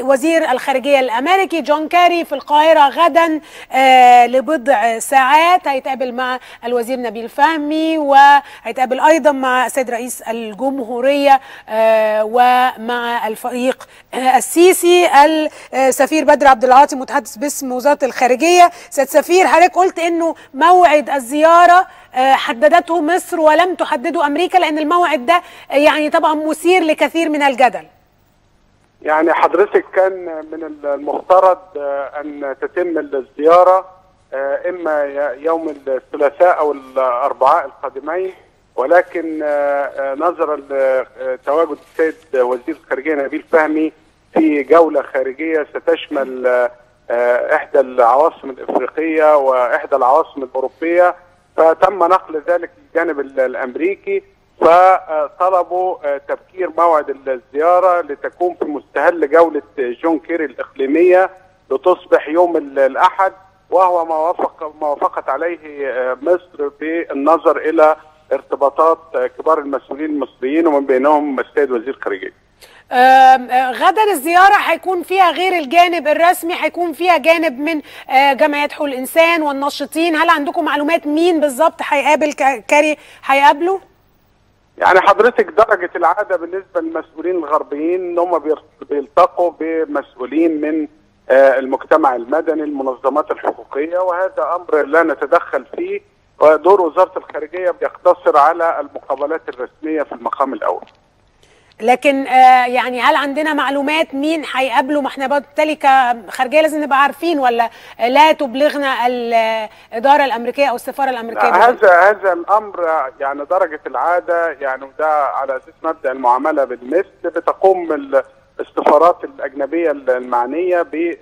وزير الخارجيه الامريكي جون كاري في القاهره غدا لبضع ساعات هيتقابل مع الوزير نبيل فهمي وهيتقابل ايضا مع السيد رئيس الجمهوريه ومع الفريق السيسي السفير بدر عبد العاطي متحدث باسم وزاره الخارجيه سيد سفير حضرتك قلت انه موعد الزياره حددته مصر ولم تحدده امريكا لان الموعد ده يعني طبعا مثير لكثير من الجدل يعني حضرتك كان من المفترض ان تتم الزياره اما يوم الثلاثاء او الاربعاء القادمين ولكن نظرا لتواجد السيد وزير الخارجيه نبيل فهمي في جوله خارجيه ستشمل احدى العواصم الافريقيه واحدى العواصم الاوروبيه فتم نقل ذلك للجانب الامريكي فطلبوا تبكير موعد الزياره لتكون في مستهل جوله جون كيري الاقليميه لتصبح يوم الاحد وهو ما وافق ما وافقت عليه مصر بالنظر الى ارتباطات كبار المسؤولين المصريين ومن بينهم السيد وزير الخارجيه. غدا الزيارة هيكون فيها غير الجانب الرسمي هيكون فيها جانب من جمعيات حقوق الإنسان والناشطين هل عندكم معلومات مين بالظبط هيقابل كاري هيقابله؟ يعني حضرتك درجة العادة بالنسبة للمسؤولين الغربيين ان هم بيلتقوا بمسؤولين من المجتمع المدني المنظمات الحقوقية وهذا أمر لا نتدخل فيه ودور وزارة الخارجية بيقتصر على المقابلات الرسمية في المقام الأول لكن آه يعني هل عندنا معلومات مين هيقابله ما احنا بالتالي كخارجيه لازم نبقى عارفين ولا لا تبلغنا الاداره الامريكيه او السفاره الامريكيه هذا هذا الامر يعني درجه العاده يعني وده على اساس مبدا المعامله بالمثل بتقوم السفارات الاجنبيه المعنيه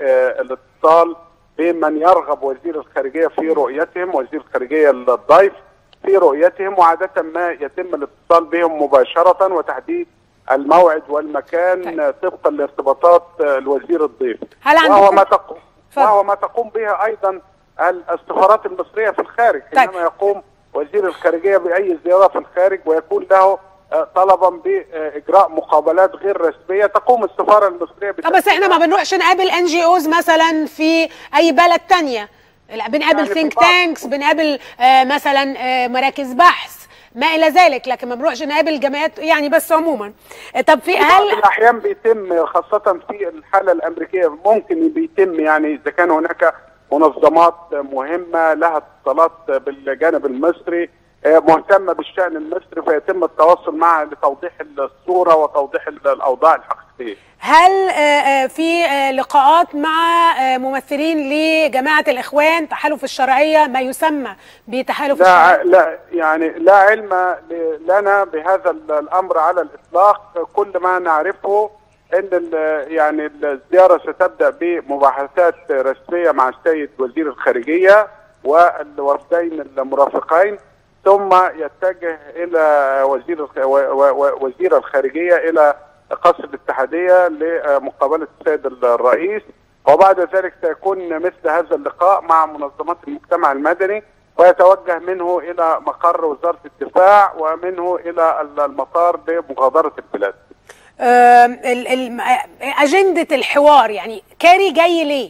بالاتصال بمن يرغب وزير الخارجيه في رؤيتهم وزير الخارجيه الضيف في رؤيتهم وعاده ما يتم الاتصال بهم مباشره وتحديد الموعد والمكان طيب. طبقا لارتباطات الوزير الضيف هل وهو ما تقوم وهو ما تقوم به ايضا السفارات المصريه في الخارج طيب. حينما يقوم وزير الخارجيه باي زياره في الخارج ويكون له طلبا باجراء مقابلات غير رسميه تقوم السفاره المصريه طب بس احنا ما بنروحش نقابل ان جي اوز مثلا في اي بلد ثانيه بنقابل يعني ثينك تانكس بنقابل آه مثلا آه مراكز بحث ما الى ذلك لكن ما بنروحش نقابل جمعيات يعني بس عموما طب في هل بعض الاحيان بيتم خاصه في الحاله الامريكيه ممكن بيتم يعني اذا كان هناك منظمات مهمه لها اتصالات بالجانب المصري مهتمه بالشان المصري فيتم التواصل معها لتوضيح الصوره وتوضيح الاوضاع الحقيقيه. هل في لقاءات مع ممثلين لجماعه الاخوان تحالف الشرعيه ما يسمى بتحالف لا الشرعيه؟ لا يعني لا علم لنا بهذا الامر على الاطلاق كل ما نعرفه ان يعني الزياره ستبدا بمباحثات رسميه مع السيد وزير الخارجيه والوفدين المرافقين ثم يتجه الى وزير وزير الخارجيه الى قصر الاتحاديه لمقابله السيد الرئيس وبعد ذلك سيكون مثل هذا اللقاء مع منظمات المجتمع المدني ويتوجه منه الى مقر وزاره الدفاع ومنه الى المطار لمغادره البلاد. اجنده الحوار يعني كاري جاي ليه؟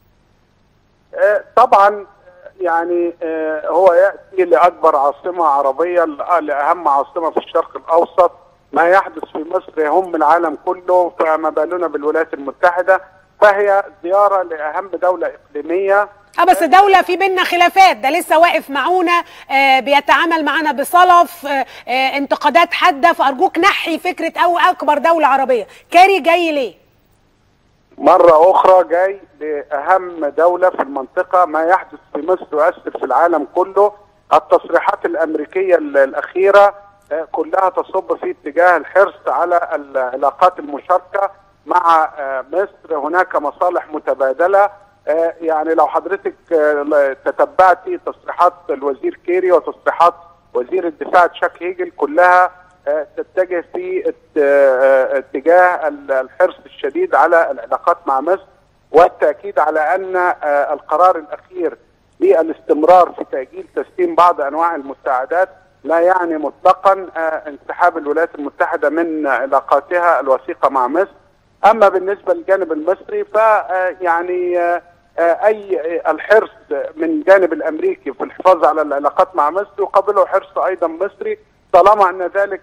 طبعا يعني هو ياتي لاكبر عاصمه عربيه لاهم عاصمه في الشرق الاوسط ما يحدث في مصر يهم العالم كله فما بالنا بالولايات المتحده فهي زياره لاهم دوله اقليميه اه بس دولة في بينا خلافات ده لسه واقف معونا آه بيتعامل معانا بصلف آه آه انتقادات حادة فأرجوك نحي فكرة أو أكبر دولة عربية كاري جاي ليه؟ مرة أخرى جاي لأهم دولة في المنطقة ما يحدث في مصر ويؤثر في العالم كله التصريحات الأمريكية الأخيرة كلها تصب في اتجاه الحرص على العلاقات المشاركة مع مصر هناك مصالح متبادلة يعني لو حضرتك تتبعتي تصريحات الوزير كيري وتصريحات وزير الدفاع تشاك هيجل كلها تتجه في اتجاه الحرص الشديد على العلاقات مع مصر والتاكيد على ان القرار الاخير بالاستمرار في تاجيل تسليم بعض انواع المساعدات لا يعني مطلقا انسحاب الولايات المتحده من علاقاتها الوثيقه مع مصر اما بالنسبه للجانب المصري ف يعني اي الحرص من جانب الامريكي في الحفاظ على العلاقات مع مصر يقابله حرص ايضا مصري طالما ان ذلك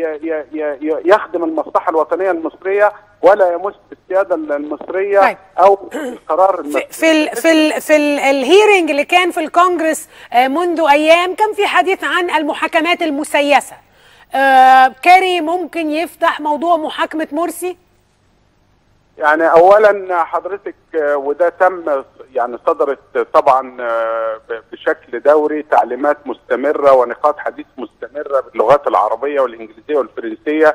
يخدم المصلحه الوطنيه المصريه ولا يمس بالسياده المصريه طيب. او القرار المصري في ال في ال في ال الهيرنج اللي كان في الكونجرس منذ ايام كان في حديث عن المحاكمات المسيسه آه كاري ممكن يفتح موضوع محاكمه مرسي يعني اولا حضرتك وده تم يعني صدرت طبعا بشكل دوري تعليمات مستمره ونقاط حديث مستمره باللغات العربيه والانجليزيه والفرنسيه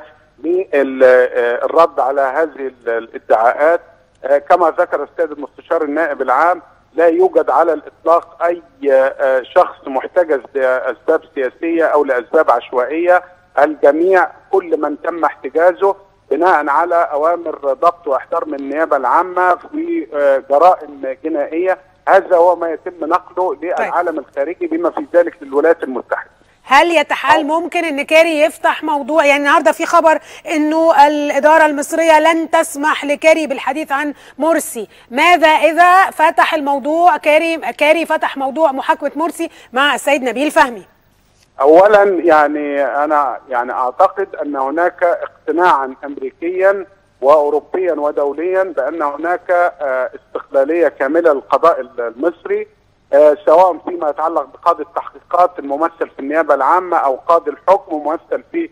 للرد على هذه الادعاءات كما ذكر السيد المستشار النائب العام لا يوجد على الاطلاق اي شخص محتجز لاسباب سياسيه او لاسباب عشوائيه الجميع كل من تم احتجازه بناء على اوامر ضبط واحضار من النيابه العامه في جرائم جنائيه هذا هو ما يتم نقله للعالم الخارجي بما في ذلك للولايات المتحده هل يتحال ممكن ان كاري يفتح موضوع يعني النهارده في خبر انه الاداره المصريه لن تسمح لكاري بالحديث عن مرسي ماذا اذا فتح الموضوع كاري كاري فتح موضوع محاكمه مرسي مع السيد نبيل فهمي اولا يعني انا يعني اعتقد ان هناك اقتناعا امريكيا واوروبيا ودوليا بان هناك استقلاليه كامله للقضاء المصري سواء فيما يتعلق بقاضي التحقيقات الممثل في النيابه العامه او قاضي الحكم ممثل في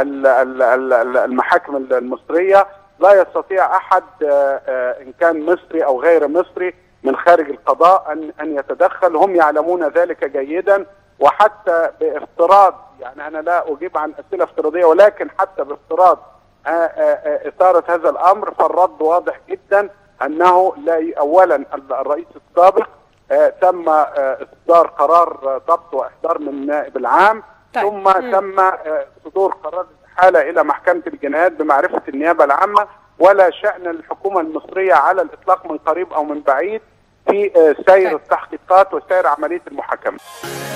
المحاكم المصريه لا يستطيع احد ان كان مصري او غير مصري من خارج القضاء ان ان يتدخل هم يعلمون ذلك جيدا وحتى بافتراض يعني انا لا اجيب عن اسئله افتراضيه ولكن حتى بافتراض اثاره هذا الامر فالرد واضح جدا انه لا اولا الرئيس السابق تم اصدار قرار ضبط واحضار من النائب العام طيب. ثم تم صدور قرار الاحاله الى محكمه الجنايات بمعرفه النيابه العامه ولا شان الحكومه المصريه على الاطلاق من قريب او من بعيد في سير التحقيقات وسير عمليه المحاكمه